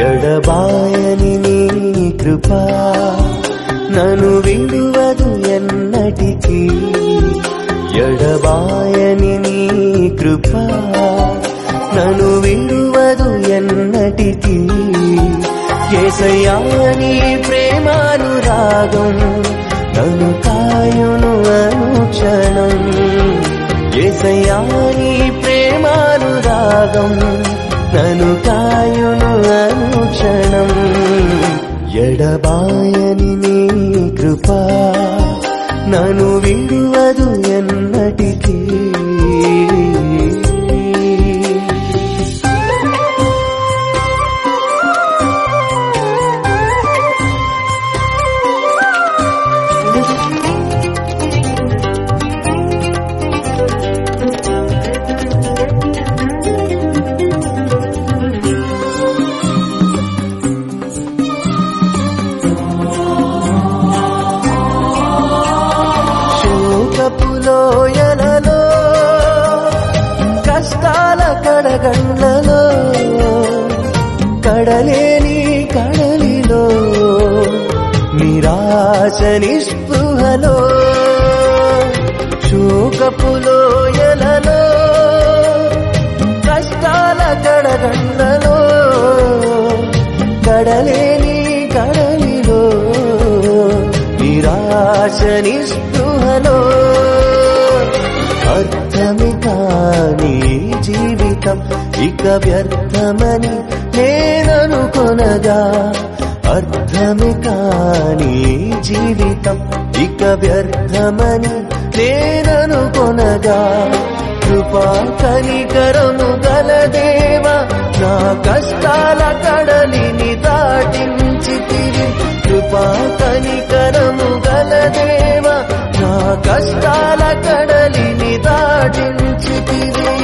ఎడబాయని నీ కృప నన్ను విడువదు ఎన్నటికీ ఎడబాయని నీ కృప నన్ను విడువదు ఎన్నటికీ ఏసయ్యా నీ ప్రేమానురాగం నన్ను కాయును అనుక్షణం ఏసయ్యా నీ ప్రేమానురాగం నన్ను కాయును అనుక్షణం ఎడబాయని నీ కృప నన్ను విడువదు ఎన్నటికీ శోకపులోయలలో కష్టాల కడగండ్లలో కడలేని కడలిలో నిరాశ నిస్పృహలో శోకపులోయలలో కష్టాల కడగండ్లలో కడలేని కడలిలో నిరాశ నిస్పృహలో అర్థమి కాని జీవితం ఇక వ్యర్థమని నేననుకొనగా అర్థమి కాని జీవితం ఇక వ్యర్థమని నేననుకొనగా కృపా కనికరము గల దేవ నా కష్టాల కడలిని దాటించి తిరి కృపా కనికరము గల దేవ నా కష్టాల కడలిని దాటించి తిరి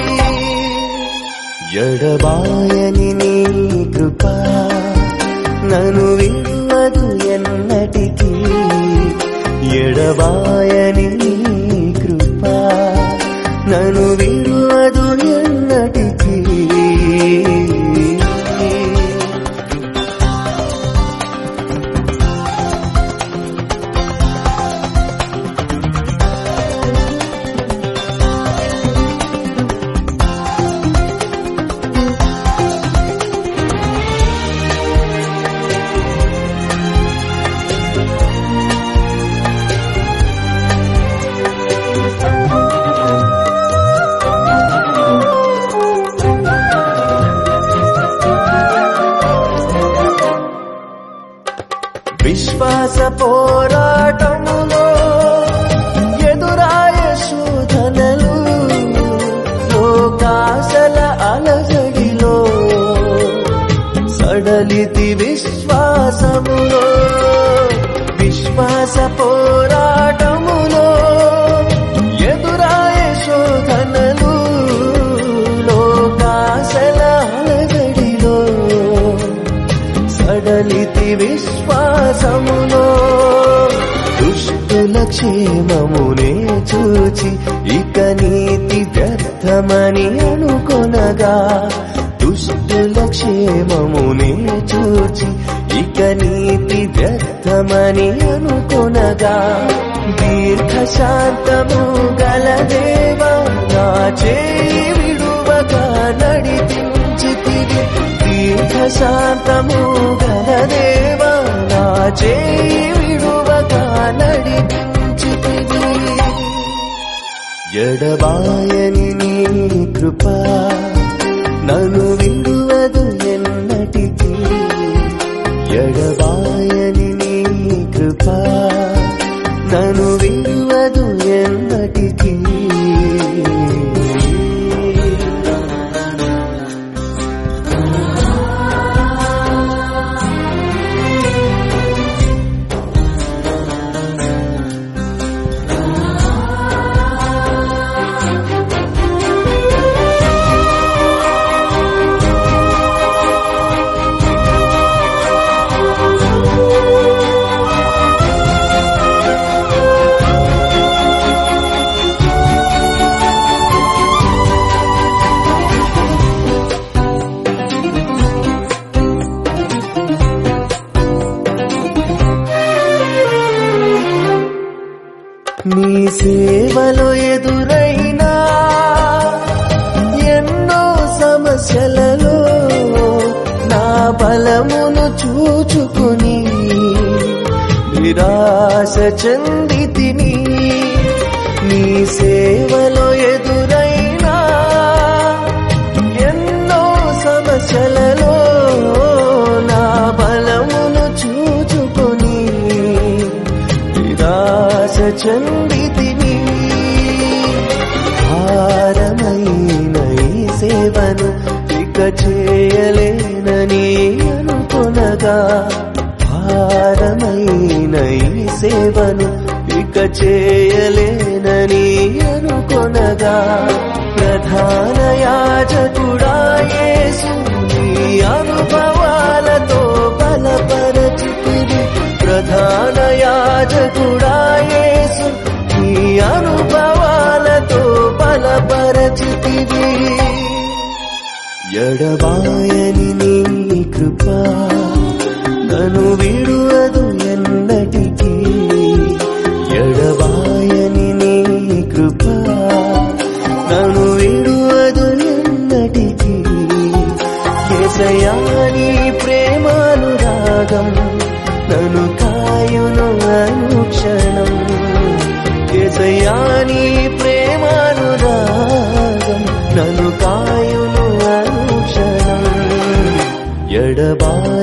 ఎడబాయని నీ కృప నన్ను విడువదు ఎన్నటికీ ఎడబాయని నీ కృప నన్ను విడువదు ఎన్నటికీ విశ్వాస పోరాటములో ఎదురాయ శోధనలు లోకాశల అలజడిలో సడలితి విశ్వాసములో విశ్వాస పోరాటములో ఎదురాయ శోధనలు లోకాశల అలజడిలో సడలితి విశ్వాసములో దుష్టుల క్షేమమునే చూచి ఇక నీతి వ్యర్థమని అనుకొనగా దుష్టుల క్షేమమునే చూచి ఇక నీతి వ్యర్థమని అనుకొనగా దీర్ఘశాంతము గల దేవ నా చేయి విడువగా నడిపించి తిరిగి దీర్ఘశాంతము గల దేవ నా చేయి విడువగా నడిపించి తిరిగి ఎడబాయని నీ కృప నన్ను విడువదు ఎన్నటికీ ఎడబాయని నీ కృప నన్ను విడువదు ఎన్నటికీ సేవలో ఎదురైనా ఎన్నో సమస్యలలో నా బలమును చూచుకుని నిరాశ చెందితిని నీ సేవలో ఎదురైనా ఎన్నో సమస్యలలో నా బలమును చూచుకొని నిరాశ చెందితిని భారమైన ఈ సేవను ఇక చేయలేనని అనుకొనగా భారమైన ఈ సేవను ఇక చేయలేనని అనుకొనగా ప్రధాన యాజకుడా యేసు నీ అనుభవాలతో బలపరచితివి ప్రధాన యాజకుడా యేసు నీ అనుభవాలతో బలపరచితివి ఎడబాయని నీ కృప నన్ను విడువదు ఎన్నటికీ ఎడబాయని నీ కృప నన్ను విడువదు ఎన్నటికీ కేసయాని ప్రేమానురాగం నన్ను కాయును అనుక్షణం కేసయాని ప్రేమానురాగం నన్ను కాయును అనుక్షణం ఎడబా